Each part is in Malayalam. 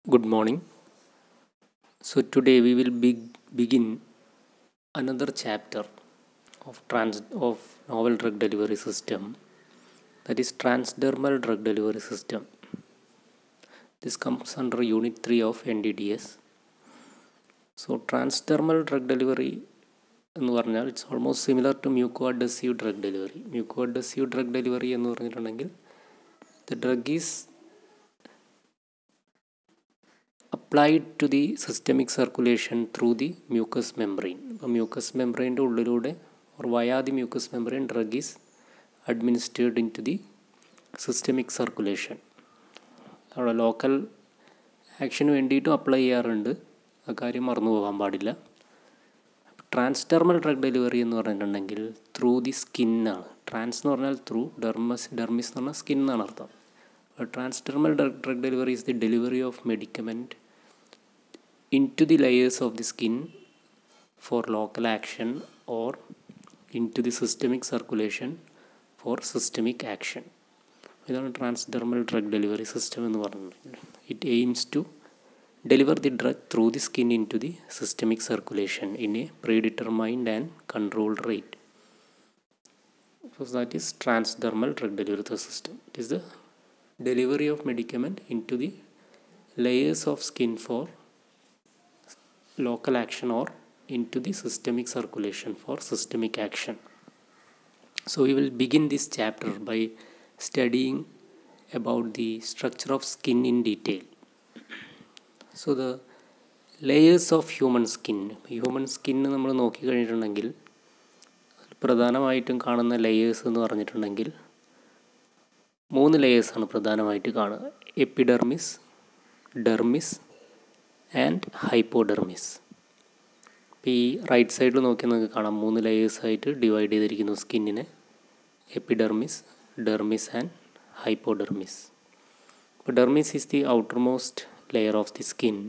Good morning. So today we will beg begin another chapter of trans of novel drug delivery system that is transdermal drug delivery system. This comes under unit 3 of NDDS. So transdermal drug delivery എന്ന് പറഞ്ഞാൽ it's almost similar to mucoadhesive drug delivery mucoadhesive drug delivery എന്ന് പറഞ്ഞിട്ടുണ്ടെങ്കിൽ the drug is applied to the systemic circulation through the mucus membrane അപ്പോൾ മ്യൂക്കസ് മെംബ്രെയിൻ്റെ ഉള്ളിലൂടെ or via the mucus membrane drug is administered into the systemic circulation അവിടെ ലോക്കൽ ആക്ഷന് വേണ്ടിയിട്ടും അപ്ലൈ ചെയ്യാറുണ്ട് ആ കാര്യം മറന്നു പോകാൻ പാടില്ല ട്രാൻസ്ഡെർമൽ ഡ്രഗ് ഡെലിവറി എന്ന് പറഞ്ഞിട്ടുണ്ടെങ്കിൽ ത്രൂ ദി സ്കിന്നാണ് ട്രാൻസ് എന്ന് പറഞ്ഞാൽ ത്രൂ ഡെർമസ് ഡെർമിസ് എന്ന് പറഞ്ഞാൽ സ്കിൻ എന്നാണ് അർത്ഥം transdermal drug delivery is the delivery of medicament into the layers of the skin for local action or into the systemic circulation for systemic action ഇതാണ് ട്രാൻസ്ഡെർമൽ ഡ്രഗ് ഡെലിവറി സിസ്റ്റം എന്ന് പറഞ്ഞിട്ടുണ്ടെങ്കിൽ it aims to deliver the drug through the skin into the systemic circulation in a predetermined and controlled rate. So that is transdermal drug delivery system. It is the delivery of medicament into the layers of skin for local action or into the systemic circulation for systemic action. So we will begin this chapter by studying about the structure of skin in detail. So the layers of human skin human skin നമ്മൾ നോക്കിക്കഴിഞ്ഞിട്ടുണ്ടെങ്കിൽ പ്രധാനമായിട്ടും കാണുന്ന ലെയേഴ്സ് എന്ന് പറഞ്ഞിട്ടുണ്ടെങ്കിൽ മൂന്ന് ലെയേഴ്സാണ് പ്രധാനമായിട്ട് കാണുക എപ്പിഡെർമിസ് ഡെർമിസ് ആൻഡ് ഹൈപ്പോഡെർമിസ് ഇപ്പോൾ ഈ റൈറ്റ് സൈഡിൽ നോക്കി നമുക്ക് കാണാം മൂന്ന് ലെയേഴ്സായിട്ട് ഡിവൈഡ് ചെയ്തിരിക്കുന്നു സ്കിന്നിനെ എപ്പിഡെർമിസ് ഡെർമിസ് ആൻഡ് ഹൈപ്പോഡെർമിസ് ഇപ്പോൾ dermis is the outermost layer of the skin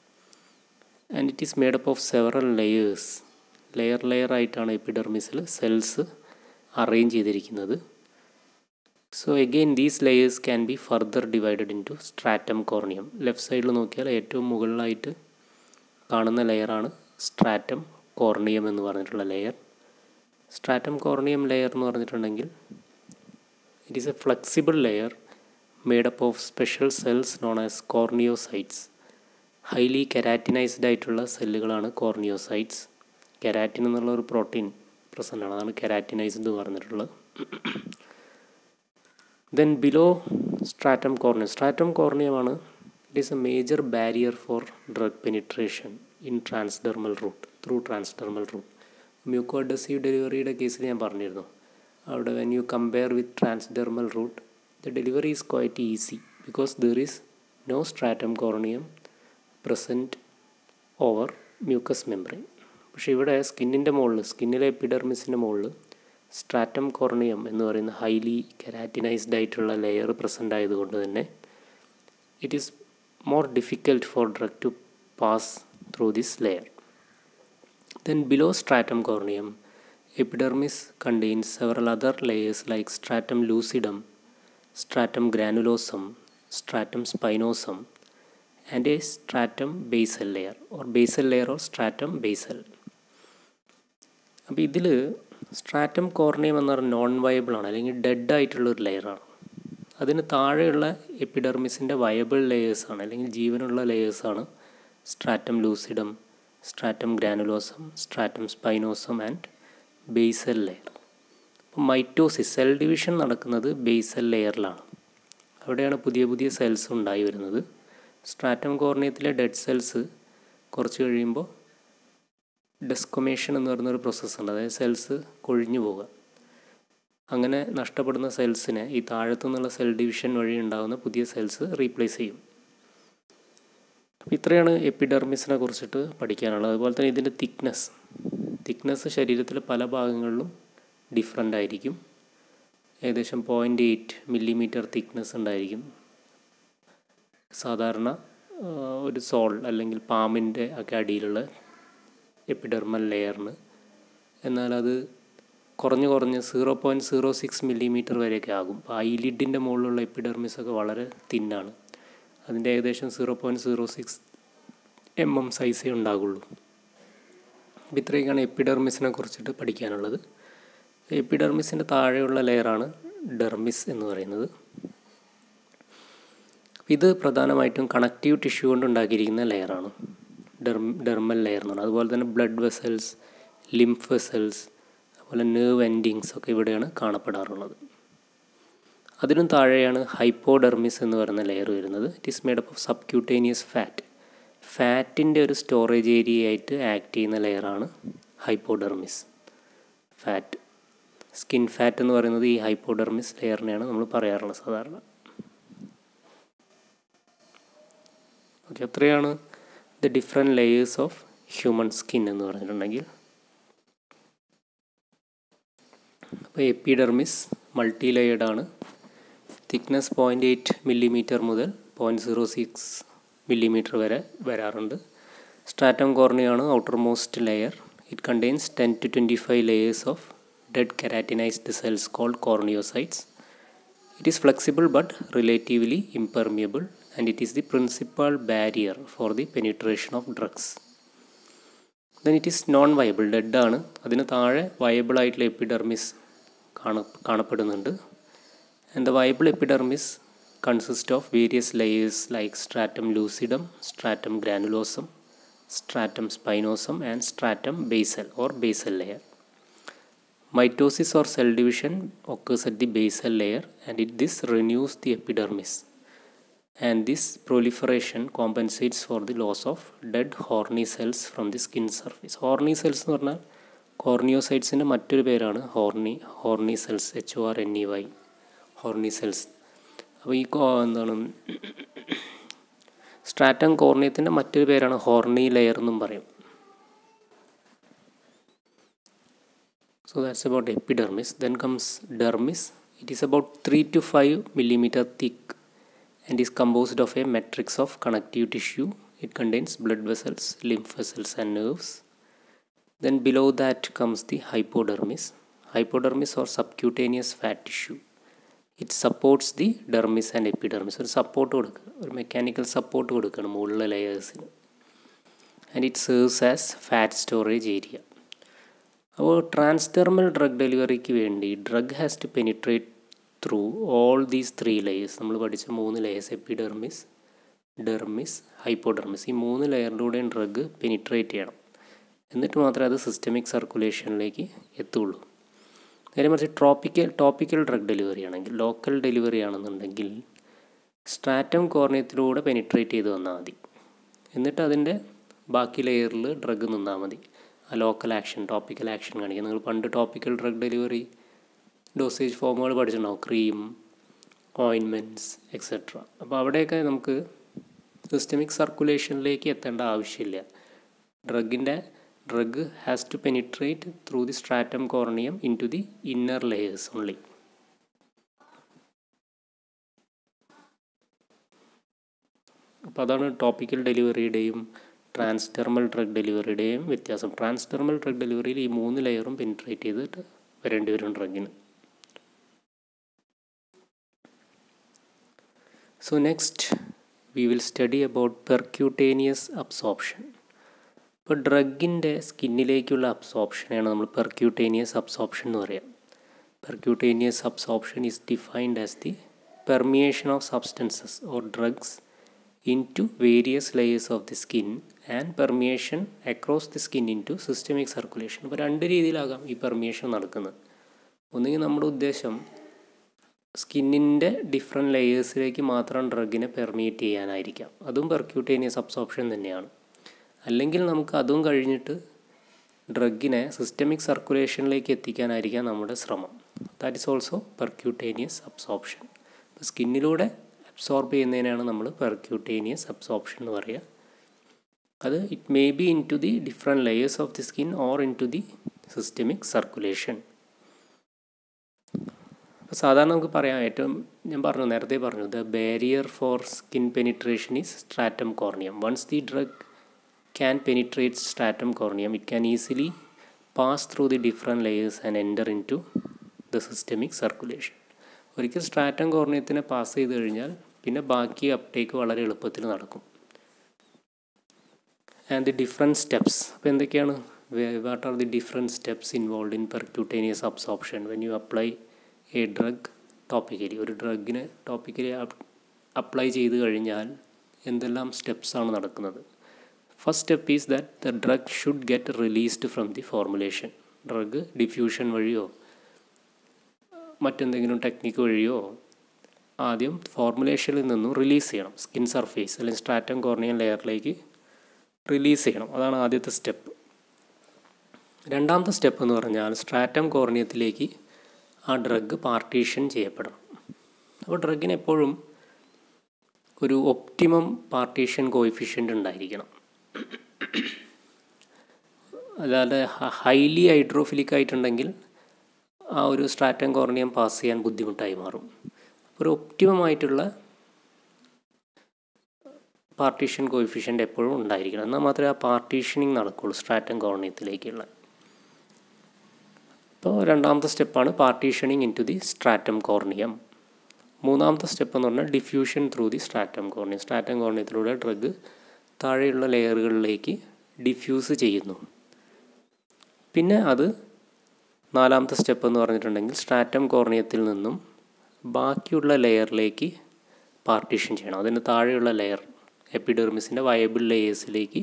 and it is made up of several layers layer layer ആയിട്ടാണ് എപ്പിഡെർമിസിൽ സെൽസ് അറേഞ്ച് ചെയ്തിരിക്കുന്നത് so again these layers can be further divided into stratum corneum left സൈഡിൽ നോക്കിയാൽ ഏറ്റവും മുകളിലായിട്ട് കാണുന്ന ലെയറാണ് സ്ട്രാറ്റം കോർണിയം എന്ന് പറഞ്ഞിട്ടുള്ള ലെയർ സ്ട്രാറ്റം കോർണിയം ലെയർ എന്ന് പറഞ്ഞിട്ടുണ്ടെങ്കിൽ it is a flexible layer made up of special cells known as corneocytes highly keratinized ആയിട്ടുള്ള സെല്ലുകളാണ് കോർണിയോസൈറ്റ്സ് കെരാറ്റിൻ എന്നുള്ള ഒരു പ്രോട്ടീൻ പ്രസൻ്റ് ആണ് അതാണ് കെരാറ്റിനൈസ്ഡ് എന്ന് പറഞ്ഞിട്ടുള്ളത് then below stratum corneum stratum കോർണിയമാണ് it is a major barrier for drug penetration in transdermal route through transdermal route mucoadhesive ഡെലിവറിയുടെ കേസിൽ ഞാൻ പറഞ്ഞിരുന്നു അവിടെ when you compare with transdermal route the delivery is quite easy because there is no stratum corneum present over mucous membrane പക്ഷേ ഇവിടെ സ്കിന്നിൻ്റെ മുകളിൽ സ്കിന്നിലെ എപ്പിഡെർമിസിൻ്റെ മുകളിൽ സ്ട്രാറ്റം കോർണിയം എന്ന് പറയുന്ന ഹൈലി കെരാറ്റിനൈസ്ഡ് ആയിട്ടുള്ള ലെയർ പ്രസൻ്റ് ആയതുകൊണ്ട് തന്നെ it is more difficult for drug to pass through this layer then below stratum corneum epidermis contains several other layers like stratum lucidum stratum granulosum, stratum spinosum, and a stratum basal layer or basal layer or stratum basal. അപ്പോൾ ഇതിൽ സ്ട്രാറ്റം കോർണിയം എന്ന് പറഞ്ഞാൽ നോൺ വയബിൾ ആണ് അല്ലെങ്കിൽ ഡെഡ് ആയിട്ടുള്ള ഒരു ലെയറാണ് അതിന് താഴെയുള്ള എപ്പിഡെർമിസിൻ്റെ വയബിൾ ലെയേഴ്സാണ് അല്ലെങ്കിൽ ജീവനുള്ള ലെയേഴ്സാണ് stratum lucidum stratum granulosum stratum spinosum and basal layer അപ്പോൾ മൈറ്റോസിസ് സെൽ ഡിവിഷൻ നടക്കുന്നത് ബേസൽ ലെയറിലാണ് അവിടെയാണ് പുതിയ പുതിയ സെൽസ് ഉണ്ടായി വരുന്നത് സ്ട്രാറ്റം കോർണിയത്തിലെ ഡെഡ് സെൽസ് കുറച്ച് കഴിയുമ്പോൾ ഡെസ്കൊമേഷൻ എന്ന് പറയുന്നൊരു പ്രോസസ്സുണ്ട് അതായത് സെൽസ് കൊഴിഞ്ഞു പോവുക അങ്ങനെ നഷ്ടപ്പെടുന്ന സെൽസിനെ ഈ താഴത്തു നിന്നുള്ള സെൽ ഡിവിഷൻ വഴി ഉണ്ടാകുന്ന പുതിയ സെൽസ് റീപ്ലേസ് ചെയ്യും അപ്പോൾ ഇത്രയാണ് എപ്പിഡെർമിസിനെ കുറിച്ചിട്ട് പഠിക്കാനുള്ളത് അതുപോലെ തന്നെ ഇതിൻ്റെ തിക്നെസ് തിക്നെസ് ശരീരത്തിലെ പല ഭാഗങ്ങളിലും ഡിഫറെൻ്റ് ആയിരിക്കും ഏകദേശം പോയിൻ്റ് എയ്റ്റ് മില്ലിമീറ്റർ തിക്നെസ് ഉണ്ടായിരിക്കും സാധാരണ ഒരു സോൾ അല്ലെങ്കിൽ പാമ്പിൻ്റെ ഒക്കെ അടിയിലുള്ള എപ്പിഡെർമൽ ലെയറിന് എന്നാൽ അത് കുറഞ്ഞ് കുറഞ്ഞ് zero point zero six millimetre വരെയൊക്കെ ആകും അപ്പോൾ ഐലിഡിൻ്റെ മുകളിലുള്ള എപ്പിഡെർമിസ് ഒക്കെ വളരെ തിന്നാണ് അതിൻ്റെ ഏകദേശം zero point zero six M M സൈസേ ഉണ്ടാകുള്ളൂ അപ്പോൾ ഇത്രയൊക്കെയാണ് എപ്പിഡെർമിസിനെ കുറിച്ചിട്ട് പഠിക്കാനുള്ളത് എപ്പിഡെർമിസിൻ്റെ താഴെയുള്ള ലെയറാണ് ഡെർമിസ് എന്ന് പറയുന്നത് ഇത് പ്രധാനമായിട്ടും കണക്റ്റീവ് ടിഷ്യൂ കൊണ്ട് ഉണ്ടാക്കിയിരിക്കുന്ന ലെയറാണ് ഡെർമ ഡെർമൽ ലെയർ എന്ന് പറയുന്നത് അതുപോലെ തന്നെ ബ്ലഡ് വെസൽസ് ലിംഫ് വെസൽസ് അതുപോലെ നെർവ് എൻഡിങ്സ് ഒക്കെ ഇവിടെയാണ് കാണപ്പെടാറുള്ളത് അതിനും താഴെയാണ് ഹൈപ്പോഡെർമിസ് എന്ന് പറയുന്ന ലെയർ വരുന്നത് it is made up of subcutaneous fat ഫാറ്റിൻ്റെ ഒരു സ്റ്റോറേജ് ഏരിയ ആയിട്ട് ആക്ട് ചെയ്യുന്ന ലെയറാണ് ഹൈപ്പോഡെർമിസ് ഫാറ്റ് സ്കിൻ ഫാറ്റ് എന്ന് പറയുന്നത് ഈ ഹൈപ്പോഡെർമിസ് ലെയറിനെയാണ് നമ്മൾ പറയാറുള്ളത് സാധാരണ ഓക്കെ അത്രയാണ് the different layers of human skin എന്ന് പറഞ്ഞിട്ടുണ്ടെങ്കിൽ അപ്പോൾ എപ്പിഡെർമിസ് മൾട്ടി ലെയേർഡ് ആണ് തിക്നെസ് പോയിൻറ്റ് എയ്റ്റ് മില്ലിമീറ്റർ മുതൽ പോയിൻറ്റ് സീറോ സിക്സ് മില്ലിമീറ്റർ വരെ വരാറുണ്ട് സ്ട്രാറ്റം കോർണിയാണ് outermost layer it contains ten to twenty five layers of dead keratinized cells called corneocytes it is flexible but relatively impermeable and it is the principal barrier for the penetration of drugs then it is non viable dead ആണ് അതിന് താഴെ വയബിൾ ആയിട്ടുള്ള എപ്പിഡെർമിസ് കാണ കാണപ്പെടുന്നുണ്ട് and the viable epidermis consist of various layers like stratum lucidum stratum granulosum stratum spinosum and stratum basal or basal layer Mitosis or cell division occurs at the basal layer and it this renews the epidermis. And this proliferation compensates for the loss of dead horny cells from the skin surface. Horny cells എന്ന് പറഞ്ഞാൽ കോർണിയോസൈറ്റ്സിൻ്റെ മറ്റൊരു പേരാണ് horny horny cells H O R N E Y horny cells അപ്പോൾ ഈ കോ എന്താണ് സ്ട്രാറ്റം കോർണിയത്തിൻ്റെ മറ്റൊരു പേരാണ് ഹോർണി ലെയർ എന്നും പറയും So that's about epidermis. Then comes dermis. It is about 3 to 5 millimeter thick and is composed of a matrix of connective tissue. It contains blood vessels, lymph vessels, and nerves. Then below that comes the hypodermis. Hypodermis or subcutaneous fat tissue. It supports the dermis and epidermis. ഒരു സപ്പോർട്ട് കൊടുക്കുക ഒരു മെക്കാനിക്കൽ സപ്പോർട്ട് കൊടുക്കണം മുകളിലെ ലെയേഴ്സിന് and it serves as fat storage area അപ്പോൾ ട്രാൻസ്ഡെർമൽ ഡ്രഗ് ഡെലിവറിക്ക് വേണ്ടി drug has to penetrate through all these three layers നമ്മൾ പഠിച്ച മൂന്ന് ലെയേഴ്സ് എപ്പിഡെർമിസ് ഡെർമിസ് ഹൈപ്പോഡെർമിസ് ഈ മൂന്ന് ലെയറിലൂടെയും ഡ്രഗ് പെനിട്രേറ്റ് ചെയ്യണം എന്നിട്ട് മാത്രമേ അത് സിസ്റ്റമിക് സർക്കുലേഷനിലേക്ക് എത്തുള്ളൂ നേരെ മറിച്ച് ട്രോപ്പിക്കൽ ടോപ്പിക്കൽ ഡ്രഗ് ഡെലിവറി ആണെങ്കിൽ ലോക്കൽ ഡെലിവറി ആണെന്നുണ്ടെങ്കിൽ സ്ട്രാറ്റം കോർണിയത്തിലൂടെ പെനിട്രേറ്റ് ചെയ്ത് വന്നാൽ മതി എന്നിട്ട് അതിൻ്റെ ബാക്കി ലെയറിൽ ഡ്രഗ് നിന്നാൽ മതി ആ ലോക്കൽ ആക്ഷൻ ടോപ്പിക്കൽ ആക്ഷൻ കാണിക്കുക നിങ്ങൾ പണ്ട് ടോപ്പിക്കൽ ഡ്രഗ് ഡെലിവറി ഡോസേജ് ഫോമുകൾ പഠിച്ചിട്ടുണ്ടാവും ക്രീം ഓയിൻമെൻറ്റ്സ് എക്സെട്ര അപ്പോൾ അവിടെയൊക്കെ നമുക്ക് സിസ്റ്റമിക് സർക്കുലേഷനിലേക്ക് എത്തേണ്ട ആവശ്യമില്ല ഡ്രഗിൻ്റെ drug has to penetrate through the stratum corneum into the inner layers only അപ്പോൾ അതാണ് ടോപ്പിക്കൽ ഡെലിവറിയുടെയും ട്രാൻസ്ഡെർമൽ ഡ്രഗ് ഡെലിവറിയുടെയും വ്യത്യാസം ട്രാൻസ്ഡെർമൽ ഡ്രഗ് ഡെലിവറിയിൽ ഈ മൂന്ന് ലെയറും പെനിട്രേറ്റ് ചെയ്തിട്ട് വരേണ്ടി വരും ഡ്രഗിന് so next we will study about percutaneous absorption ഇപ്പോൾ ഡ്രഗിൻ്റെ സ്കിന്നിലേക്കുള്ള അബ്സോർപ്ഷനെയാണ് നമ്മൾ പെർക്യൂട്ടേനിയസ് അബ്സോർപ്ഷൻ എന്ന് പറയാം percutaneous absorption is defined as the permeation of substances or drugs into various layers of the skin and permeation across the skin into systemic circulation ഇപ്പോൾ രണ്ട് രീതിയിലാകാം ഈ പെർമിയേഷൻ നടക്കുന്നത് ഒന്നുകിൽ നമ്മുടെ ഉദ്ദേശം സ്കിന്നിൻ്റെ ഡിഫറെൻറ്റ് ലെയേഴ്സിലേക്ക് മാത്രം ഡ്രഗിനെ പെർമിയേറ്റ് ചെയ്യാനായിരിക്കാം അതും പെർക്യൂട്ടേനിയസ് അബ്സോർപ്ഷൻ തന്നെയാണ് അല്ലെങ്കിൽ നമുക്ക് അതും കഴിഞ്ഞിട്ട് ഡ്രഗിനെ സിസ്റ്റമിക് സർക്കുലേഷനിലേക്ക് എത്തിക്കാനായിരിക്കാം നമ്മുടെ ശ്രമം that is also percutaneous absorption ഇപ്പോൾ സ്കിന്നിലൂടെ അബ്സോർബ് ചെയ്യുന്നതിനാണ് നമ്മൾ പെർക്യൂട്ടേനിയസ് അബ്സോർപ്ഷൻ എന്ന് പറയുക അത് it may be into the different layers of the skin or into the systemic circulation അപ്പോൾ സാധാരണ നമുക്ക് പറയാം ഏറ്റവും ഞാൻ പറഞ്ഞു നേരത്തെ പറഞ്ഞു the barrier for skin penetration is stratum corneum once the drug can penetrate stratum corneum it can easily pass through the different layers and enter into the systemic circulation ഒരിക്കൽ സ്ട്രാറ്റം കോർണിയത്തിനെ പാസ് ചെയ്ത് കഴിഞ്ഞാൽ പിന്നെ ബാക്കി അപ്ടേക്ക് വളരെ എളുപ്പത്തിൽ നടക്കും ആൻഡ് ദി ഡിഫറെൻറ്റ് സ്റ്റെപ്സ് അപ്പോൾ എന്തൊക്കെയാണ് what are the different steps involve in percutaneous absorption when you apply a drug topically ഒരു ഡ്രഗിന് ടോപ്പിക്കലി അപ്ലൈ ചെയ്ത് കഴിഞ്ഞാൽ എന്തെല്ലാം സ്റ്റെപ്സാണ് നടക്കുന്നത് first step is that the drug should get released from the formulation drug diffusion വഴിയോ മറ്റെന്തെങ്കിലും ടെക്നിക്ക് വഴിയോ ആദ്യം ഫോർമുലേഷനിൽ നിന്നും റിലീസ് ചെയ്യണം സ്കിൻ സർഫേസ് അല്ലെങ്കിൽ സ്ട്രാറ്റം കോർണിയൻ ലെയറിലേക്ക് റിലീസ് ചെയ്യണം അതാണ് ആദ്യത്തെ സ്റ്റെപ്പ് രണ്ടാമത്തെ സ്റ്റെപ്പ് എന്ന് പറഞ്ഞാൽ സ്ട്രാറ്റം കോർണിയത്തിലേക്ക് ആ ഡ്രഗ് പാർട്ടീഷൻ ചെയ്യപ്പെടണം അപ്പോൾ ഡ്രഗിന് എപ്പോഴും ഒരു ഒപ്റ്റിമം പാർട്ടീഷൻ കോയിഫിഷ്യൻ്റ് ഉണ്ടായിരിക്കണം അല്ലാതെ ഹൈലി ഹൈഡ്രോഫിലിക് ആയിട്ടുണ്ടെങ്കിൽ ആ ഒരു സ്ട്രാറ്റം കോർണിയം പാസ് ചെയ്യാൻ ബുദ്ധിമുട്ടായി മാറും ഒരു ഒപ്റ്റിമം ആയിട്ടുള്ള പാർട്ടീഷൻ കോയിഫിഷ്യൻ്റ് എപ്പോഴും ഉണ്ടായിരിക്കണം എന്നാൽ മാത്രമേ ആ പാർട്ടീഷനിങ് നടക്കുള്ളൂ സ്ട്രാറ്റം കോർണിയത്തിലേക്കുള്ള അപ്പോൾ രണ്ടാമത്തെ സ്റ്റെപ്പാണ് partitioning into the stratum corneum മൂന്നാമത്തെ സ്റ്റെപ്പ് എന്ന് പറഞ്ഞാൽ diffusion through the stratum corneum stratum കോർണിയത്തിലൂടെ ഡ്രഗ് താഴെയുള്ള ലെയറുകളിലേക്ക് ഡിഫ്യൂസ് ചെയ്യുന്നു പിന്നെ അത് നാലാമത്തെ സ്റ്റെപ്പ് എന്ന് പറഞ്ഞിട്ടുണ്ടെങ്കിൽ സ്ട്രാറ്റം കോർണിയത്തിൽ നിന്നും ബാക്കിയുള്ള ലെയറിലേക്ക് പാർട്ടീഷൻ ചെയ്യണം അതിന് താഴെയുള്ള ലെയർ എപ്പിഡെർമിസിൻ്റെ വയബിൾ ലെയേഴ്സിലേക്ക്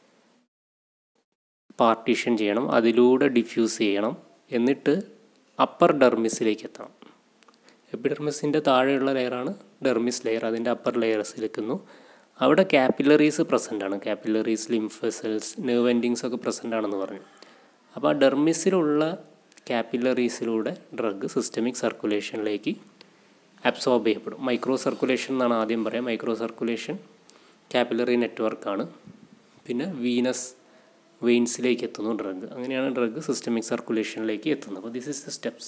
പാർട്ടീഷൻ ചെയ്യണം അതിലൂടെ ഡിഫ്യൂസ് ചെയ്യണം എന്നിട്ട് അപ്പർ ഡെർമിസിലേക്ക് എത്തണം എപ്പിഡെർമിസിൻ്റെ താഴെയുള്ള ലെയറാണ് ഡെർമിസ് ലെയർ അതിൻ്റെ അപ്പർ ലെയർസിലെത്തുന്നു അവിടെ ക്യാപ്പിലറീസ് പ്രസൻ്റ് ആണ് ക്യാപ്പിലറീസ് ലിംഫസൽസ് നെർവ് എൻഡിങ്സ് ഒക്കെ പ്രസൻ്റ് ആണെന്ന് പറഞ്ഞു അപ്പോൾ ആ ഡെർമിസിലുള്ള ക്യാപ്പിലറീസിലൂടെ ഡ്രഗ് സിസ്റ്റമിക് സർക്കുലേഷനിലേക്ക് അബ്സോർബ് ചെയ്യപ്പെടും മൈക്രോ സർക്കുലേഷൻ എന്നാണ് ആദ്യം പറയാം മൈക്രോ സർക്കുലേഷൻ ക്യാപ്പിലറി നെറ്റ്വർക്കാണ് പിന്നെ വീനസ് വെയിൻസിലേക്ക് എത്തുന്നു ഡ്രഗ് അങ്ങനെയാണ് ഡ്രഗ് സിസ്റ്റമിക് സർക്കുലേഷനിലേക്ക് എത്തുന്നത് അപ്പോൾ this is the steps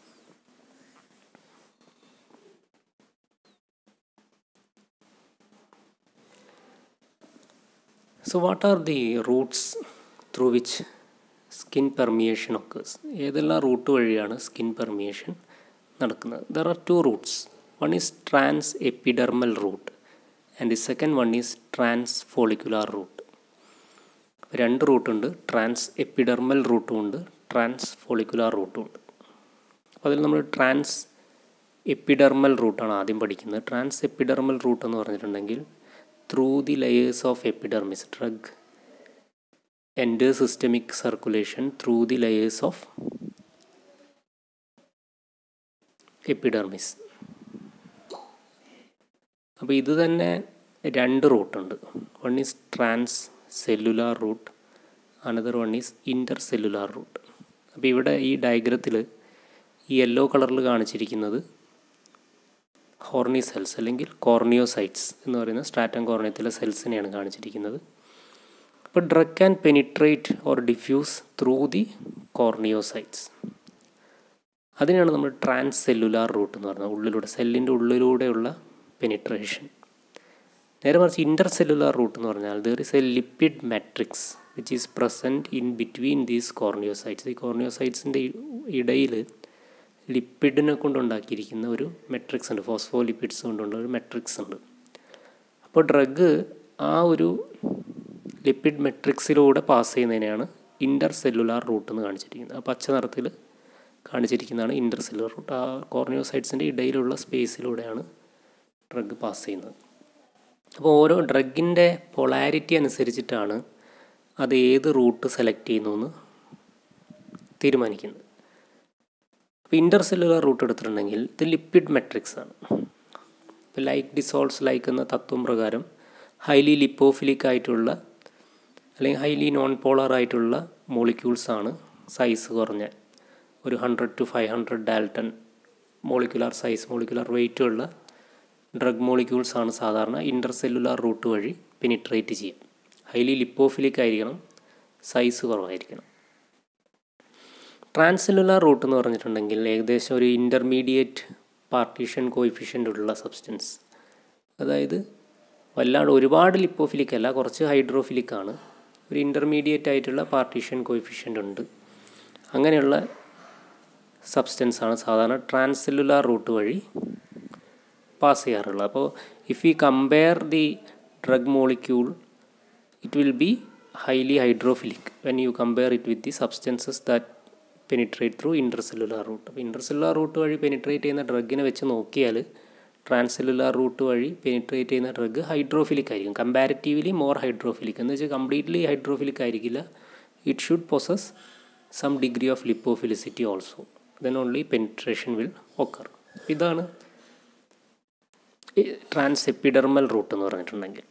so what are the routes through which skin permeation occurs ഏതെല്ലാം റൂട്ട് വഴിയാണ് സ്കിൻ പെർമിയേഷൻ നടക്കുന്നത് there are two routes one is transepidermal route and the second one is transfollicular route രണ്ട് റൂട്ടുണ്ട് ട്രാൻസ് എപ്പിഡെർമൽ റൂട്ടും ഉണ്ട് ട്രാൻസ് ഫോളിക്കുലാർ റൂട്ടും ഉണ്ട് അപ്പോൾ അതിൽ നമ്മൾ ട്രാൻസ് എപ്പിഡെർമൽ റൂട്ടാണ് ആദ്യം പഠിക്കുന്നത് ട്രാൻസ് എപ്പിഡെർമൽ റൂട്ട് എന്ന് പറഞ്ഞിട്ടുണ്ടെങ്കിൽ through the layers of epidermis drug enter systemic circulation through the layers of epidermis അപ്പോൾ ഇത് തന്നെ രണ്ട് റൂട്ടുണ്ട് one is transcellular route another one is intercellular route അപ്പോൾ ഇവിടെ ഈ ഡയഗ്രത്തിൽ ഈ യെല്ലോ കളറിൽ കാണിച്ചിരിക്കുന്നത് ഹോർണി സെൽസ് അല്ലെങ്കിൽ കോർണിയോസൈറ്റ്സ് എന്ന് പറയുന്ന സ്ട്രാറ്റം കോർണിയത്തിലെ സെൽസിനെയാണ് കാണിച്ചിരിക്കുന്നത് അപ്പോൾ drug can penetrate or diffuse through the corneocytes അതിനാണ് നമ്മൾ ട്രാൻസ് സെല്ലുലാർ റൂട്ട് എന്ന് പറയുന്നത് ഉള്ളിലൂടെ സെല്ലിൻ്റെ ഉള്ളിലൂടെയുള്ള പെനിട്രേഷൻ നേരെ മറിച്ച് ഇൻ്റർ സെല്ലുലാർ റൂട്ട് എന്ന് പറഞ്ഞാൽ there is a lipid matrix which is present in between these corneocytes ഈ കോർണിയോസൈറ്റ്സിൻ്റെ ഇടയിൽ ലിപ്പിഡിനെ കൊണ്ടുണ്ടാക്കിയിരിക്കുന്ന ഒരു മെട്രിക്സ് ഉണ്ട് ഫോസ്ഫോ ലിപ്പിഡ്സ് കൊണ്ടുള്ള ഒരു മെട്രിക്സ് ഉണ്ട് അപ്പോൾ ഡ്രഗ് ആ ഒരു ലിപ്പിഡ് മെട്രിക്സിലൂടെ പാസ് ചെയ്യുന്നതിനെയാണ് ഇൻ്റർ സെല്ലുലാർ റൂട്ട് എന്ന് കാണിച്ചിരിക്കുന്നത് ആ പച്ച നിറത്തിൽ കാണിച്ചിരിക്കുന്നതാണ് ഇൻ്റർ സെല്ലുലാർ റൂട്ട് ആ കോർണിയോസൈറ്റ്സിൻ്റെ ഇടയിലുള്ള സ്പേസിലൂടെയാണ് ഡ്രഗ് പാസ് ചെയ്യുന്നത് അപ്പോൾ ഓരോ ഡ്രഗിൻ്റെ പൊളാരിറ്റി അനുസരിച്ചിട്ടാണ് അത് ഏത് റൂട്ട് സെലക്ട് ചെയ്യുന്നു എന്ന് തീരുമാനിക്കുന്നത് അപ്പോൾ ഇൻ്റർ സെല്ലുലാർ റൂട്ട് എടുത്തിട്ടുണ്ടെങ്കിൽ ഇത് ലിപ്പിഡ് മെട്രിക്സ് ആണ് ഇപ്പോൾ ലൈക്ക് ഡിസോൾവ്സ് ലൈക്ക് എന്ന തത്വം പ്രകാരം ഹൈലി ലിപ്പോഫിലിക് ആയിട്ടുള്ള അല്ലെങ്കിൽ ഹൈലി നോൺ പോളർ ആയിട്ടുള്ള മോളിക്യൂൾസ് ആണ് സൈസ് കുറഞ്ഞ ഒരു hundred to five hundred dalton molecular size molecular weight ഉള്ള ഡ്രഗ് മോളിക്യൂൾസ് ആണ് സാധാരണ ഇൻ്റർ സെല്ലുലാർ റൂട്ട് വഴി പെനിട്രേറ്റ് ചെയ്യും ഹൈലി ലിപ്പോഫിലിക് ആയിരിക്കണം സൈസ് കുറവായിരിക്കണം ട്രാൻസെല്ലുലാർ റൂട്ട് എന്ന് പറഞ്ഞിട്ടുണ്ടെങ്കിൽ ഏകദേശം ഒരു ഇൻ്റർമീഡിയറ്റ് പാർട്ടീഷൻ കോയിഫിഷ്യൻ്റ് ഉള്ള സബ്സ്റ്റൻസ് അതായത് വല്ലാണ്ട് ഒരുപാട് ലിപ്പോഫിലിക് അല്ല കുറച്ച് ഹൈഡ്രോഫിലിക് ആണ് ഒരു ഇൻ്റർമീഡിയറ്റ് ആയിട്ടുള്ള പാർട്ടീഷൻ കോയിഫിഷ്യൻ്റ് ഉണ്ട് അങ്ങനെയുള്ള സബ്സ്റ്റൻസ് ആണ് സാധാരണ ട്രാൻസെല്ലുലാർ റൂട്ട് വഴി പാസ് ചെയ്യാറുള്ളത് അപ്പോൾ if you compare the drug molecule it will be highly hydrophilic when you compare it with the substances that penetrate through intercellular route അപ്പോൾ ഇൻ്റർസെല്ലുലാർ റൂട്ട് വഴി പെനിട്രേറ്റ് ചെയ്യുന്ന ഡ്രഗിനെ വെച്ച് നോക്കിയാൽ ട്രാൻസെല്ലുലാർ റൂട്ട് വഴി പെനിട്രേറ്റ് ചെയ്യുന്ന ഡ്രഗ് ഹൈഡ്രോഫിലിക് ആയിരിക്കും കമ്പാരിറ്റീവ്ലി മോർ ഹൈഡ്രോഫിലിക് എന്ന് വെച്ചാൽ കംപ്ലീറ്റ്ലി ഹൈഡ്രോഫിലിക് ആയിരിക്കില്ല it should possess some degree of lipophilicity also then only penetration will occur ഇതാണ് ട്രാൻസ് എപ്പിഡെർമൽ റൂട്ട് എന്ന് പറഞ്ഞിട്ടുണ്ടെങ്കിൽ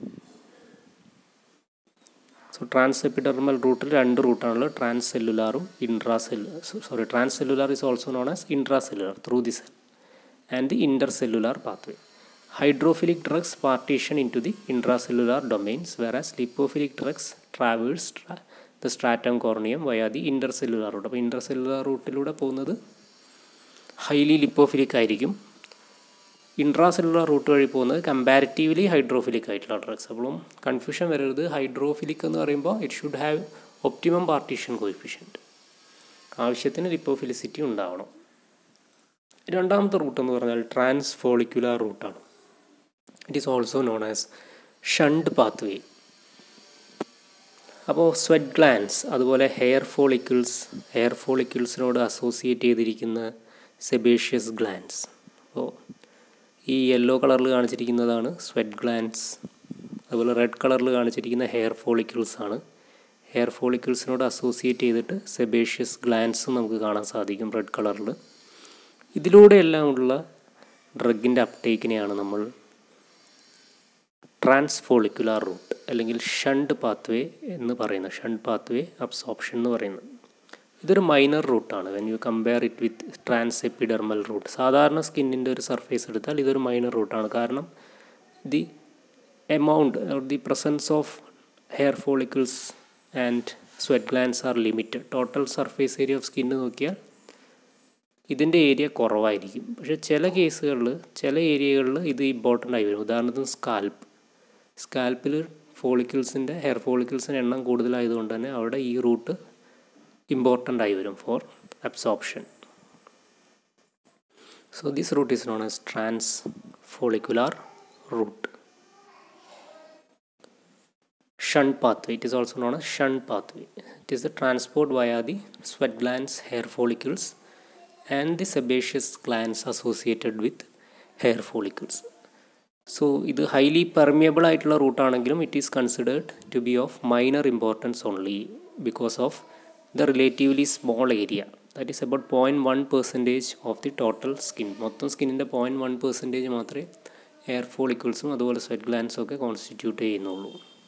സോ ട്രാൻസ് എപ്പിഡെർമൽ റൂട്ടിൽ രണ്ട് റൂട്ടാണുള്ളത് ട്രാൻസ് സെല്ലുലാറും ഇൻട്രാ സെല്ലു sorry transcellular is also known as intracellular through the cell and the intercellular pathway. Hydrophilic drugs partition into the intracellular domains, whereas lipophilic drugs traverse tra the stratum corneum via the intercellular route. അപ്പോൾ ഇൻ്റർസെല്ലുലാർ റൂട്ടിലൂടെ പോകുന്നത് ഹൈലി ലിപ്പോഫിലിക് ആയിരിക്കും ഇൻട്രാസെല്ലുലാർ റൂട്ട് വഴി പോകുന്നത് കമ്പാരിറ്റീവ്ലി ഹൈഡ്രോഫിലിക് ആയിട്ടുള്ള ഡ്രഗ്സ് അപ്പോഴും കൺഫ്യൂഷൻ വരരുത് ഹൈഡ്രോഫിലിക് എന്ന് പറയുമ്പോൾ it should have optimum partition coefficient ആവശ്യത്തിന് ലിപ്പോഫിലിസിറ്റി ഉണ്ടാവണം രണ്ടാമത്തെ റൂട്ട് എന്ന് പറഞ്ഞാൽ ട്രാൻസ് ഫോളിക്കുലാർ റൂട്ടാണ് it is also known as shunt pathway അപ്പോൾ സ്വെറ്റ് ഗ്ലാൻസ് അതുപോലെ ഹെയർ ഫോളിക്കിൾസ് ഹെയർ ഫോളിക്കിൾസിനോട് അസോസിയേറ്റ് ചെയ്തിരിക്കുന്ന സെബേഷ്യസ് ഗ്ലാൻസ് അപ്പോൾ ഈ യെല്ലോ കളറിൽ കാണിച്ചിരിക്കുന്നതാണ് സ്വെറ്റ് ഗ്ലാൻസ് അതുപോലെ റെഡ് കളറിൽ കാണിച്ചിരിക്കുന്ന ഹെയർ ഫോളിക്കിൾസ് ആണ് ഹെയർ ഫോളിക്കിൾസിനോട് അസോസിയേറ്റ് ചെയ്തിട്ട് സെബേഷ്യസ് ഗ്ലാൻസ് നമുക്ക് കാണാൻ സാധിക്കും റെഡ് കളറിൽ ഇതിലൂടെയെല്ലാം ഉള്ള ഡ്രഗിൻ്റെ അപ്ടേക്കിനെയാണ് നമ്മൾ ട്രാൻസ്ഫോളിക്കുലാർ റൂട്ട് അല്ലെങ്കിൽ ഷണ്ട് പാത്വേ എന്ന് പറയുന്നത് ഷണ്ട് പാത്വേ അബ്സോപ്ഷൻ എന്ന് പറയുന്നത് ഇതൊരു മൈനർ റൂട്ടാണ് when you compare it with transepidermal route സാധാരണ സ്കിന്നിൻ്റെ ഒരു സർഫേസ് എടുത്താൽ ഇതൊരു മൈനർ റൂട്ടാണ് കാരണം the amount the presence of hair follicles and sweat glands are limited total surface area of skin നോക്കിയാൽ ഇതിൻ്റെ ഏരിയ കുറവായിരിക്കും പക്ഷേ ചില കേസുകളിൽ ചില ഏരിയകളിൽ ഇത് ഇമ്പോർട്ടൻ്റ് ആയി വരും ഉദാഹരണത്തിന് സ്കാൽപ്പ് സ്കാൽപ്പിൽ ഫോളിക്കിൾസിൻ്റെ ഹെയർ ഫോളിക്കിൾസിൻ്റെ എണ്ണം കൂടുതലായതുകൊണ്ട് തന്നെ അവിടെ ഈ റൂട്ട് ഇമ്പോർട്ടൻ്റ് ആയി വരും for absorption so this route is known as transfollicular route shunt pathway it is also known as shunt pathway it is the transport via the sweat glands hair follicles and the sebaceous glands associated with hair follicles so ഇത് ഹൈലി പെർമിയബിൾ ആയിട്ടുള്ള റൂട്ടാണെങ്കിലും it is considered to be of minor importance only because of the relatively small area that is about point one percentage of the total skin മൊത്തം സ്കിന്നിൻ്റെ പോയിൻറ്റ് വൺ പെർസെൻറ്റേജ് മാത്രമേ എയർ ഫോളിക്കിൾസും അതുപോലെ സ്വെറ്റ് ഗ്ലാൻസും ഒക്കെ കോൺസ്റ്റിറ്റ്യൂട്ട് ചെയ്യുന്നുള്ളൂ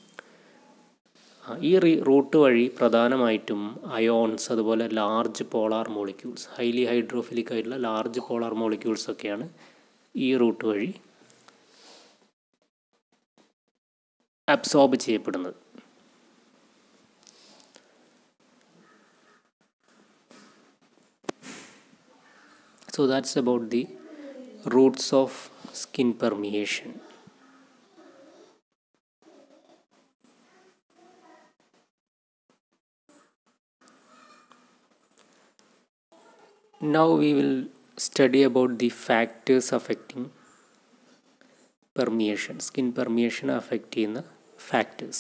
ഈ റൂട്ട് വഴി പ്രധാനമായിട്ടും അയോൺസ് അതുപോലെ large polar molecules highly hydrophilic ആയിട്ടുള്ള ലാർജ് പോളാർ മോളിക്യൂൾസ് ഒക്കെയാണ് ഈ റൂട്ട് വഴി അബ്സോർബ് ചെയ്യപ്പെടുന്നത് so that's about the routes of skin permeation Now we will study about the factors affecting permeation, skin permeation affect ചെയ്യുന്ന factors.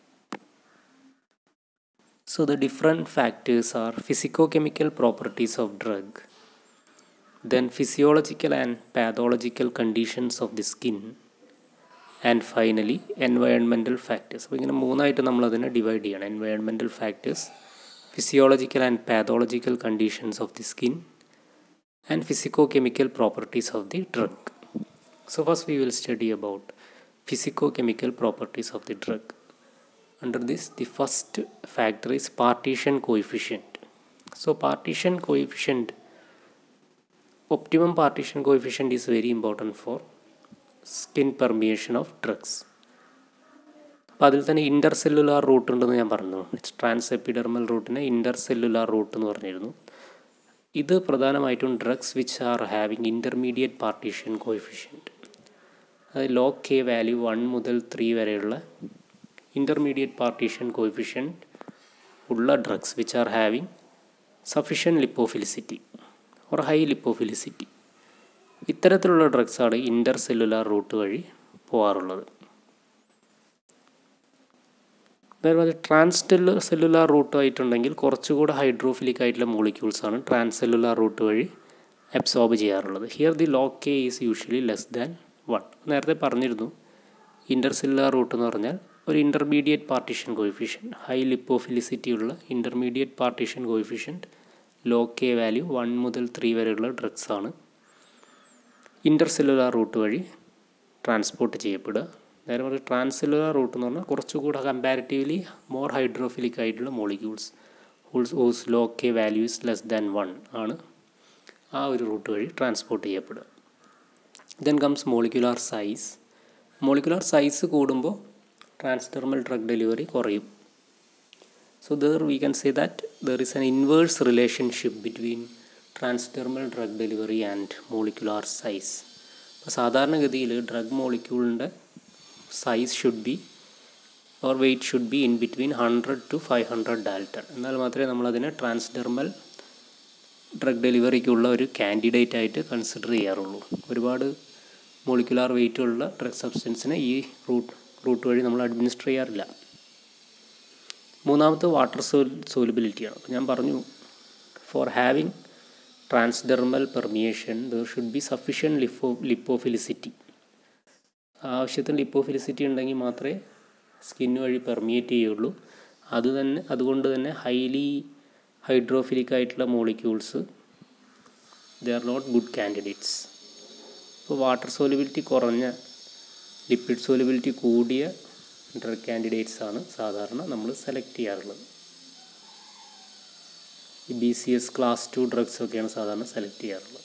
So the different factors are physicochemical properties of drug, then physiological and pathological conditions of the skin, and finally environmental factors അപ്പോൾ ഇങ്ങനെ മൂന്നായിട്ട് നമ്മളതിനെ ഡിവൈഡ് ചെയ്യണം environmental factors physiological and pathological conditions of the skin and physicochemical properties of the drug. So first we will study about physicochemical properties of the drug. Under this the first factor is partition coefficient. So partition coefficient optimum partition coefficient is very important for skin permeation of drugs. അപ്പോൾ അതിൽ തന്നെ ഇൻ്റർസെല്ലുലാർ റൂട്ട് ഉണ്ടെന്ന് ഞാൻ പറഞ്ഞു ട്രാൻസ് എപ്പിഡെർമൽ റൂട്ടിനെ ഇൻ്റർസെല്ലുലാർ റൂട്ട് എന്ന് പറഞ്ഞിരുന്നു ഇത് പ്രധാനമായിട്ടും drugs which are having intermediate partition coefficient അത് ലോ കെ വാല്യൂ വൺ മുതൽ ത്രീ വരെയുള്ള ഇൻ്റർമീഡിയറ്റ് പാർട്ടീഷൻ കോയിഫിഷ്യൻറ്റ് ഉള്ള drugs which are having sufficient lipophilicity or high lipophilicity ഇത്തരത്തിലുള്ള ഡ്രഗ്സാണ് ഇൻ്റർ സെല്ലുലാർ റൂട്ട് വഴി പോകാറുള്ളത് അതേപോലെ ട്രാൻസ് സെല്ലുലാർ റൂട്ട് ആയിട്ടുണ്ടെങ്കിൽ കുറച്ചുകൂടെ ഹൈഡ്രോഫിലിക് ആയിട്ടുള്ള മോളിക്യൂൾസാണ് ട്രാൻസ് സെല്ലുലാർ റൂട്ട് വഴി അബ്സോർബ് ചെയ്യാറുള്ളത് here the log K is usually less than one നേരത്തെ പറഞ്ഞിരുന്നു ഇൻ്റർ സെല്ലുലാർ റൂട്ട് എന്ന് പറഞ്ഞാൽ ഒരു intermediate partition coefficient high lipophilicity ഉള്ള intermediate partition coefficient log K value one മുതൽ ത്രീ വരെയുള്ള ഡ്രഗ്സ് ആണ് ഇൻ്റർ സെല്ലുലാർ റൂട്ട് വഴി ട്രാൻസ്പോർട്ട് ചെയ്യപ്പെടുക നേരെ മറിച്ച് ട്രാൻസെല്ലുലാർ റൂട്ട് എന്ന് പറഞ്ഞാൽ കുറച്ചുകൂടെ കമ്പാരിറ്റീവ്ലി മോർ ഹൈഡ്രോഫിലിക് ആയിട്ടുള്ള മോളിക്യൂൾസ് ഹൂൾസ് whose log K values less than one ആണ് ആ ഒരു റൂട്ട് വഴി ട്രാൻസ്പോർട്ട് ചെയ്യപ്പെടുക then comes molecular size molecular size കൂടുമ്പോൾ ട്രാൻസ്ഡെർമൽ ഡ്രഗ് ഡെലിവറി കുറയും so there we can say that there is an inverse relationship between transdermal drug delivery and molecular size അപ്പോൾ സാധാരണഗതിയിൽ ഡ്രഗ് മോളിക്യൂളിൻ്റെ size should be or weight should be in between hundred to five hundred dalton എന്നാൽ മാത്രമേ നമ്മളതിനെ ട്രാൻസ്ഡെർമൽ ഡ്രഗ് ഡെലിവറിക്കുള്ള ഒരു കാൻഡിഡേറ്റ് ആയിട്ട് കൺസിഡർ ചെയ്യാറുള്ളൂ ഒരുപാട് മോളിക്കുലാർ വെയിറ്റ് ഉള്ള ഡ്രഗ് സബ്സ്റ്റൻസിനെ ഈ റൂട്ട് റൂട്ട് വഴി നമ്മൾ അഡ്മിനിസ്റ്റർ ചെയ്യാറില്ല മൂന്നാമത്തെ വാട്ടർ സോൽ സോലിബിലിറ്റിയാണ് അപ്പോൾ ഞാൻ പറഞ്ഞു for having transdermal permeation there should be sufficient lipo lipophilicity ആവശ്യത്തിന് ലിപ്പോഫിലിസിറ്റി ഉണ്ടെങ്കിൽ മാത്രമേ സ്കിൻ വഴി പെർമിയേറ്റ് ചെയ്യുള്ളൂ അത് തന്നെ അതുകൊണ്ട് തന്നെ ഹൈലി ഹൈഡ്രോഫിലിക് ആയിട്ടുള്ള molecules they are not good candidates ഇപ്പോൾ വാട്ടർ സോലിബിലിറ്റി കുറഞ്ഞ ലിപ്പിഡ് സോലിബിലിറ്റി കൂടിയ ഡ്രഗ് കാൻഡിഡേറ്റ്സ് ആണ് സാധാരണ നമ്മൾ സെലക്ട് ചെയ്യാറുള്ളത് ഈ B C S class two drugs ഒക്കെയാണ് സാധാരണ സെലക്ട് ചെയ്യാറുള്ളത്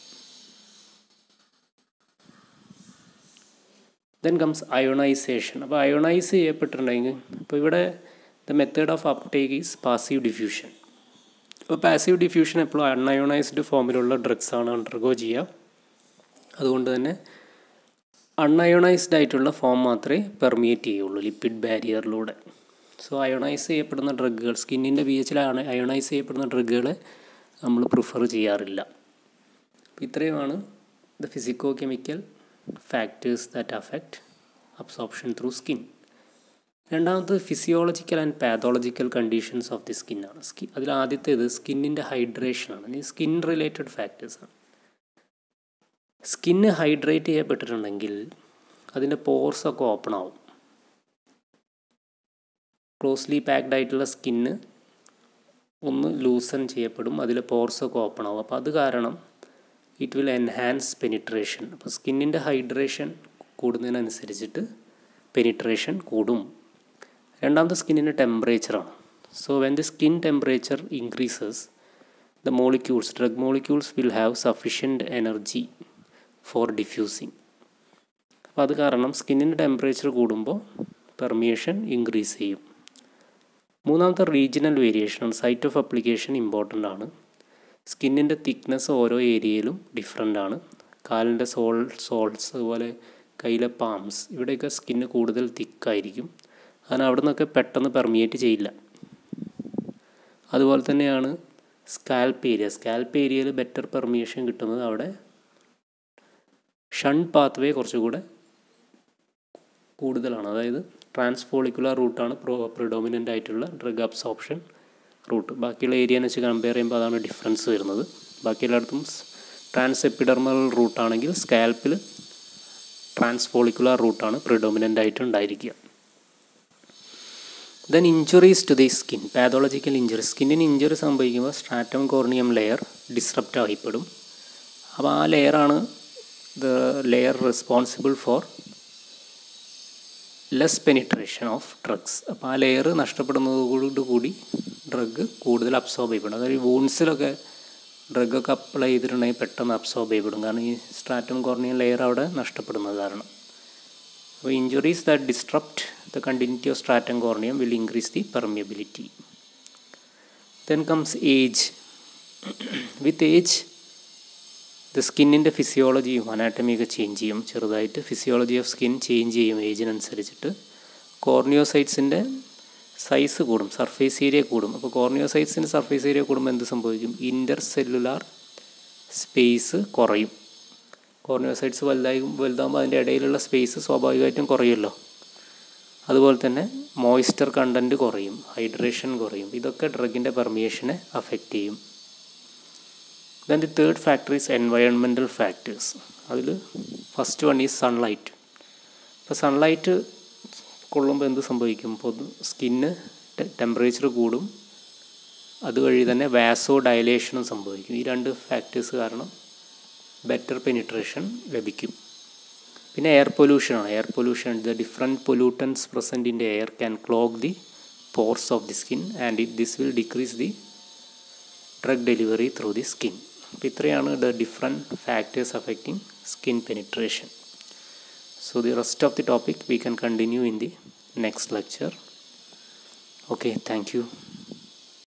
ദെൻ കംസ് അയോണൈസേഷൻ അപ്പോൾ അയോണൈസ് ചെയ്യപ്പെട്ടിട്ടുണ്ടെങ്കിൽ ഇപ്പോൾ ഇവിടെ the method of uptake is passive diffusion അപ്പോൾ പാസീവ് ഡിഫ്യൂഷൻ എപ്പോഴും അൺഅയോണൈസ്ഡ് ഫോമിലുള്ള ഡ്രഗ്സ് ആണ് അണ്ടർഗോ ചെയ്യുക അതുകൊണ്ട് തന്നെ അൺഅയോണൈസ്ഡ് ആയിട്ടുള്ള ഫോം മാത്രമേ പെർമിയേറ്റ് ചെയ്യുള്ളൂ ലിപ്പിഡ് ബാരിയറിലൂടെ സോ അയോണൈസ് ചെയ്യപ്പെടുന്ന ഡ്രഗുകൾ സ്കിന്നിൻ്റെ പി എച്ചിൽ അയോണൈസ് ചെയ്യപ്പെടുന്ന ഡ്രഗുകളെ നമ്മൾ പ്രിഫർ ചെയ്യാറില്ല അപ്പോൾ ഇത്രയുമാണ് the physicochemical factors that affect absorption through skin രണ്ടാമത് physiological and pathological conditions of the സ്കിന്നാണ് സ്കിൻ അതിൽ ആദ്യത്തേത് സ്കിന്നിൻ്റെ ഹൈഡ്രേഷനാണ് ഈ സ്കിൻ റിലേറ്റഡ് ഫാക്ടേഴ്സാണ് സ്കിന്ന് ഹൈഡ്രേറ്റ് ചെയ്യപ്പെട്ടിട്ടുണ്ടെങ്കിൽ അതിൻ്റെ പോർസൊക്കെ ഓപ്പൺ ആവും ക്ലോസ്ലി പാക്ഡ് ആയിട്ടുള്ള സ്കിന്ന് ഒന്ന് ലൂസൺ ചെയ്യപ്പെടും അതിലെ പോർസൊക്കെ ഓപ്പൺ ആവും അപ്പോൾ അത് കാരണം ഇറ്റ് വിൽ എൻഹാൻസ് പെനിട്രേഷൻ അപ്പോൾ സ്കിന്നിൻ്റെ ഹൈഡ്രേഷൻ കൂടുന്നതിനനുസരിച്ചിട്ട് പെനിട്രേഷൻ കൂടും രണ്ടാമത്തെ സ്കിന്നിൻ്റെ ടെമ്പറേച്ചറാണ് so when the skin temperature increases the molecules drug molecules will have sufficient energy for diffusing അപ്പോൾ അത് കാരണം സ്കിന്നിൻ്റെ ടെമ്പറേച്ചർ കൂടുമ്പോൾ പെർമിയേഷൻ ഇൻക്രീസ് ചെയ്യും മൂന്നാമത്തെ റീജിയണൽ വേരിയേഷനാണ് സൈറ്റ് ഓഫ് അപ്ലിക്കേഷൻ ഇമ്പോർട്ടൻ്റ് ആണ് സ്കിന്നിൻ്റെ തിക്നെസ് ഓരോ ഏരിയയിലും ഡിഫറെൻ്റ് ആണ് കാലിൻ്റെ സോൾ സോൾസ് അതുപോലെ കയ്യിലെ പാംസ് ഇവിടെയൊക്കെ സ്കിന്ന് കൂടുതൽ തിക്കായിരിക്കും കാരണം അവിടെ നിന്നൊക്കെ പെട്ടെന്ന് പെർമിയേറ്റ് ചെയ്യില്ല അതുപോലെ തന്നെയാണ് സ്കാൽപ്പ് ഏരിയ സ്കാൽപ്പ് ഏരിയയിൽ ബെറ്റർ പെർമിയേഷൻ കിട്ടുന്നത് അവിടെ ഷൻ പാത്വേ കുറച്ചുകൂടെ കൂടുതലാണ് അതായത് ട്രാൻസ്ഫോളിക്കുലർ റൂട്ടാണ് പ്രോ പ്രിഡോമിനൻ്റ് ആയിട്ടുള്ള ഡ്രഗ് അബ്സോർപ്ഷൻ റൂട്ട് ബാക്കിയുള്ള ഏരിയനെ വെച്ച് കമ്പയർ ചെയ്യുമ്പോൾ അതാണ് ഡിഫറൻസ് വരുന്നത് ബാക്കി എല്ലായിടത്തും ട്രാൻസ് എപ്പിഡർമൽ റൂട്ടാണെങ്കിൽ സ്കാൽപ്പിൽ ട്രാൻസ്ഫോളിക്കുലർ റൂട്ടാണ് പ്രിഡോമിനൻ്റ് ആയിട്ട് ഉണ്ടായിരിക്കുക then injuries to the skin pathological injury സ്കിന്നിന് ഇഞ്ചുറി സംഭവിക്കുമ്പോൾ സ്ട്രാറ്റം കോർണിയം ലെയർ ഡിസ്റപ്റ്റ് ആയിപ്പെടും അപ്പോൾ ആ ലെയറാണ് the layer responsible for less penetration of drugs അപ്പോൾ ആ ലെയർ നഷ്ടപ്പെടുന്നതോടുകൂടി ഡ്രഗ് കൂടുതൽ അബ്സോർബ് ചെയ്യപ്പെടും അതായത് വൂൺസിലൊക്കെ ഡ്രഗൊക്കെ അപ്ലൈ ചെയ്തിട്ടുണ്ടെങ്കിൽ പെട്ടെന്ന് അബ്സോർബ് ചെയ്യപ്പെടും കാരണം ഈ സ്ട്രാറ്റം കോർണിയം ലെയർ അവിടെ നഷ്ടപ്പെടുന്നത് കാരണം അപ്പോൾ injuries that disrupt the continuity of stratum corneum will increase the permeability then comes age with age the സ്കിന്നിൻ്റെ ഫിസിയോളജിയും അനാട്ടമിയൊക്കെ ചേഞ്ച് ചെയ്യും ചെറുതായിട്ട് ഫിസിയോളജി ഓഫ് സ്കിൻ ചേഞ്ച് ചെയ്യും ഏജിനനുസരിച്ചിട്ട് കോർണിയോസൈറ്റ്സിൻ്റെ സൈസ് കൂടും സർഫേസ് ഏരിയ കൂടും അപ്പോൾ കോർണിയോസൈറ്റ്സിൻ്റെ സർഫേസ് ഏരിയ കൂടുമ്പോൾ എന്ത് സംഭവിക്കും ഇൻ്റർ സെല്ലുലാർ സ്പേസ് കുറയും കോർണിയോസൈറ്റ്സ് വലുതായി വലുതാകുമ്പോൾ അതിൻ്റെ ഇടയിലുള്ള സ്പേസ് സ്വാഭാവികമായിട്ടും കുറയുമല്ലോ അതുപോലെ തന്നെ മോയ്സ്ചർ കണ്ടൻറ്റ് കുറയും ഹൈഡ്രേഷൻ കുറയും ഇതൊക്കെ ഡ്രഗിൻ്റെ പെർമിയേഷനെ അഫക്റ്റ് ചെയ്യും then the third factor is environmental factors അതിൽ ഫസ്റ്റ് വൺ ഈസ് സൺലൈറ്റ് ഇപ്പോൾ സൺലൈറ്റ് കൊള്ളുമ്പോൾ എന്ത് സംഭവിക്കും പൊതു സ്കിന്ന് ടെമ്പറേച്ചർ കൂടും അതുവഴി തന്നെ വാസോ ഡയലേഷനും സംഭവിക്കും ഈ രണ്ട് ഫാക്ടേഴ്സ് കാരണം ബെറ്റർ പെനിട്രേഷൻ ലഭിക്കും പിന്നെ എയർ പൊല്യൂഷനാണ് air pollution the different pollutants present in the air can clog the pores of the skin and it this will decrease the drug delivery through the skin അപ്പോൾ ഇത്രയാണ് the different factors affecting skin penetration so the rest of the topic we can continue in the next lecture okay thank U